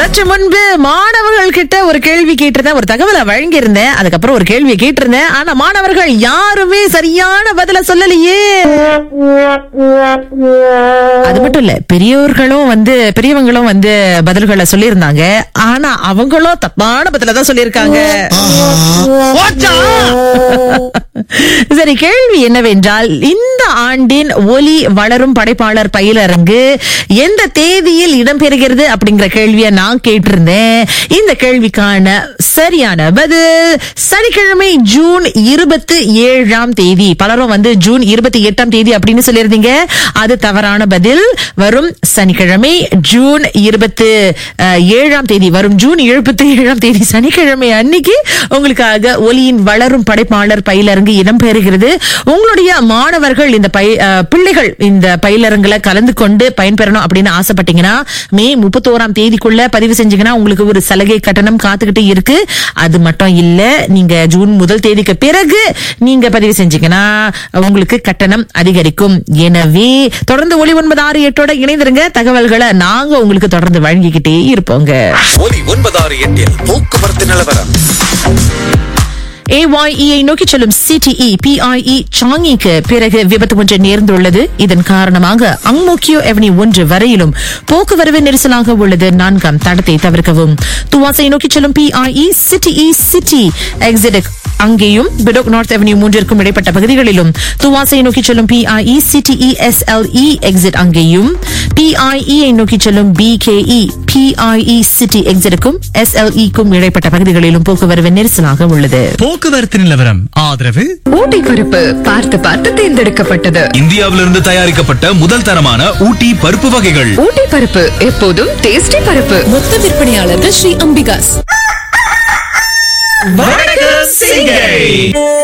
சற்று முன்பு மாணவர்கள் கிட்ட ஒரு கேள்வி கேட்டிருந்தேன் ஒரு தகவலை வழங்கியிருந்தேன் அதுக்கப்புறம் ஒரு கேள்வியை கேட்டிருந்தேன் ஆனா மாணவர்கள் யாருமே சரியான பதில சொல்லலையே அது மட்டும் இல்ல பெரியவர்களும் வந்து பெரியவங்களும் வந்து பதில்களை சொல்லியிருந்தாங்க ஆனா அவங்களும் தப்பான பதில தான் சொல்லியிருக்காங்க போச்சா? சரி கேள்வி என்னவென்றால் இந்த ஆண்டின் ஒலி வளரும் படைப்பாளர் பயிலரங்கு எந்த தேதியில் இடம்பெறுகிறது அப்படிங்கிற கேள்வியை நான் கேட்டிருந்தேன் இந்த கேள்விக்கான சரியான பதில் சனிக்கிழமை ஜூன் இருபத்தி ஏழாம் தேதி பலரும் வந்து ஜூன் இருபத்தி எட்டாம் தேதி அப்படின்னு சொல்லியிருந்தீங்க அது தவறான பதில் வரும் சனிக்கிழமை ஜூன் இருபத்தி ஏழாம் தேதி வரும் ஜூன் இருபத்தி ஏழாம் தேதி சனிக்கிழமை அன்னைக்கு உங்களுக்காக ஒலியின் வளரும் படைப்பாளர் பயிலரங்கு இடம்பெறுகிறது உங்களுடைய மாணவர்கள் இந்த பய அஹ், பிள்ளைகள் இந்த பயிலரங்குல கலந்து கொண்டு பயன்பெறணும் அப்படின்னு ஆசைப்பட்டீங்கன்னா மே முப்பத்தோராம் தேதிக்குள்ள பதிவு செஞ்சீங்கன்னா உங்களுக்கு ஒரு சலுகை கட்டணம் காத்துக்கிட்டு இருக்கு அது மட்டும் இல்ல நீங்க ஜூன் முதல் தேதிக்கு பிறகு நீங்க பதிவு செஞ்சீங்கன்னா உங்களுக்கு கட்டணம் அதிகரிக்கும் எனவே தொடர்ந்து ஒளி ஒன்பது ஆறு எட்டோட இணைந்திருங்க தகவல்களை நாங்க உங்களுக்கு தொடர்ந்து வழங்கிக்கிட்டே இருப்போங்க ஒலி ஒன்பதாறு எட்டில் போக்குவரத்து நிலவரம் ஏஒய்இயை நோக்கி செல்லும் சிடிஇ பிஐஇ சாங்கிக்கு பிறகு விபத்து ஒன்று நேர்ந்துள்ளது இதன் காரணமாக அங்மோக்கியோ எவனி ஒன்று வரையிலும் போக்குவரவு நெரிசலாக உள்ளது நான்காம் தடத்தை தவிர்க்கவும் துவாசை நோக்கி செல்லும் பிஐஇ சிடிஇ சிட்டி எக்ஸிட் அங்கேயும் பிடோக் நார்த் அவென்யூ மூன்றிற்கும் இடைப்பட்ட பகுதிகளிலும் துவாசை நோக்கி செல்லும் பிஐஇ சிடிஇ எஸ்எல்இ எக்ஸிட் அங்கேயும் பிஐஇ நோக்கி செல்லும் பிகேஇ பிஐஇ சிட்டி எக்ஸிட்டுக்கும் எஸ்எல்இக்கும் இடைப்பட்ட பகுதிகளிலும் போக்குவரவு நெரிசலாக உள்ளது போக்குவரத்து நிலவரம் ஆதரவு ஊட்டி பருப்பு பார்த்து பார்த்து தேர்ந்தெடுக்கப்பட்டது இந்தியாவிலிருந்து தயாரிக்கப்பட்ட முதல் தரமான ஊட்டி பருப்பு வகைகள் ஊட்டி பருப்பு எப்போதும் டேஸ்டி பருப்பு மொத்த விற்பனையாளர்கள் ஸ்ரீ அம்பிகாஸ் சிங்கை